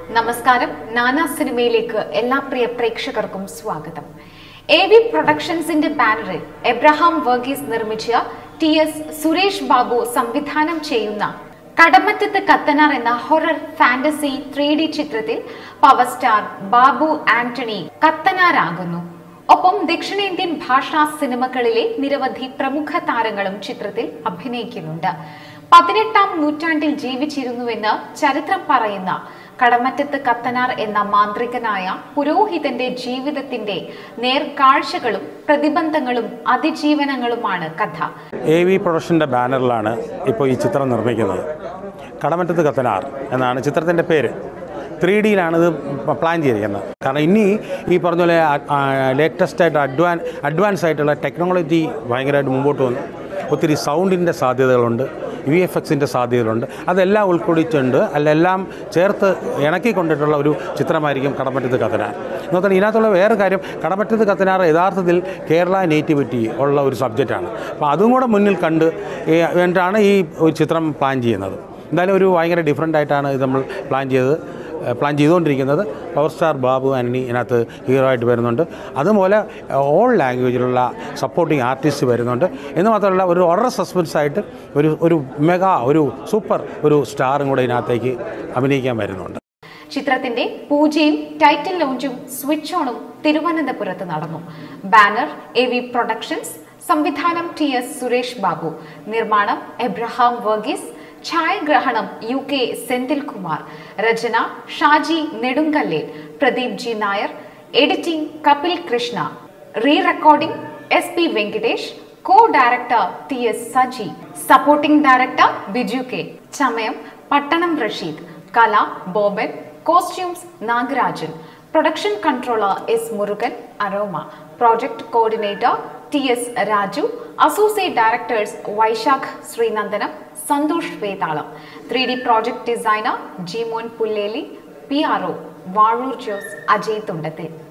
നമസ്കാരം നാനാ സിനിമയിലേക്ക് എല്ലാ പ്രിയ പ്രേക്ഷകർക്കും സ്വാഗതം എ വി പ്രൊഡക്ഷൻസിന്റെ ബാനറിൽ എബ്രഹാം വർഗീസ് നിർമ്മിച്ച ടി എസ് സുരേഷ് ബാബു സംവിധാനം ചെയ്യുന്ന കടമറ്റത്ത് കത്തനാർ എന്ന ഹൊറർ ഫാന്റസി ത്രീ ഡി ചിത്രത്തിൽ പവർ സ്റ്റാർ ബാബു ആന്റണി കത്തനാരാകുന്നു ഒപ്പം ദക്ഷിണേന്ത്യൻ ഭാഷാ സിനിമകളിലെ നിരവധി പ്രമുഖ താരങ്ങളും ചിത്രത്തിൽ അഭിനയിക്കുന്നുണ്ട് പതിനെട്ടാം നൂറ്റാണ്ടിൽ ജീവിച്ചിരുന്നുവെന്ന് ചരിത്രം പറയുന്ന കടമറ്റത്ത് കത്തനാർ എന്ന മാന്ത്രികനായ പുരോഹിതന്റെ ജീവിതത്തിന്റെ നേർക്കാഴ്ചകളും പ്രതിബന്ധങ്ങളും അതിജീവനങ്ങളുമാണ് കഥ എ വി പ്രൊഡക്ഷൻ്റെ ബാനറിലാണ് ഇപ്പോൾ ഈ ചിത്രം നിർമ്മിക്കുന്നത് കടമറ്റത്ത് കത്തനാർ എന്നാണ് ചിത്രത്തിൻ്റെ പേര് ത്രീ ഡിയിലാണിത് പ്ലാൻ ചെയ്തിരിക്കുന്നത് കാരണം ഇനി ഈ പറഞ്ഞ പോലെ ലേറ്റസ്റ്റ് ആയിട്ട് അഡ്വാൻ അഡ്വാൻസ് ആയിട്ടുള്ള ടെക്നോളജി ഭയങ്കരമായിട്ട് മുമ്പോട്ട് വന്നു ഒത്തിരി സൗണ്ടിൻ്റെ സാധ്യതകളുണ്ട് വി എഫ് എക്സിൻ്റെ സാധ്യതകളുണ്ട് അതെല്ലാം ഉൾക്കൊള്ളിച്ചുകൊണ്ട് അല്ലെല്ലാം ചേർത്ത് ഇണക്കിക്കൊണ്ടിട്ടുള്ള ഒരു ചിത്രമായിരിക്കും കടമറ്റത്ത് കത്തനാർ എന്നാൽ ഇതിനകത്തുള്ള വേറെ കാര്യം കടമറ്റത്ത് കത്തനാർ യഥാർത്ഥത്തിൽ കേരള നേറ്റിവിറ്റി ഉള്ള ഒരു സബ്ജക്റ്റാണ് അപ്പോൾ അതും കൂടെ മുന്നിൽ കണ്ട് ഈ എന്നിട്ടാണ് ഈ ഒരു ചിത്രം പ്ലാൻ ചെയ്യുന്നത് എന്തായാലും ഒരു ഭയങ്കര ഡിഫറെൻ്റ് ആയിട്ടാണ് ഇത് നമ്മൾ പ്ലാൻ ചെയ്തത് ഏഹ് പ്ലാൻ ചെയ്തുകൊണ്ടിരിക്കുന്നത് പവർ സ്റ്റാർ ബാബു ആൻ്റണി ഇതിനകത്ത് ഹീറോ ആയിട്ട് വരുന്നുണ്ട് അതുപോലെ ഓൾ ലാംഗ്വേജിലുള്ള സപ്പോർട്ടിങ് ആർട്ടിസ്റ്റ് വരുന്നുണ്ട് എന്ന് മാത്രമല്ല ഒരു ഒറർ സസ്പെൻസ് ആയിട്ട് ഒരു ഒരു മെഗാ ഒരു സൂപ്പർ ഒരു സ്റ്റാറും കൂടെ ഇതിനകത്തേക്ക് അഭിനയിക്കാൻ വരുന്നുണ്ട് ചിത്രത്തിന്റെ പൂജയും ടൈറ്റിൽ ലോഞ്ചും സ്വിച്ച് ഓണും തിരുവനന്തപുരത്ത് നടന്നു ബാനർ എ വി പ്രൊഡക്ഷൻസ് സംവിധാനം ടി എസ് സുരേഷ് ബാബു നിർമ്മാണം എബ്രഹാം വർഗീസ് ഛായാഗ്രഹണം യു കെ സെന്തിൽ കുമാർ രചന Shaji Nedumkallel Pradeep G Nair editing Kapil Krishna re recording S P Venkitesh co director T S Saji supporting director Biju K ചമയം പട്ടണം റഷീദ് കല Boban costumes Nagarajan production controller S Murugan Aroma project coordinator T S Raju associate directors Vaishakh Sreenandanam Santhosh Vethalam three D project designer Jimon Pulleli P R O Vazhoor Jose Ajay തുണ്ടത്തിൽ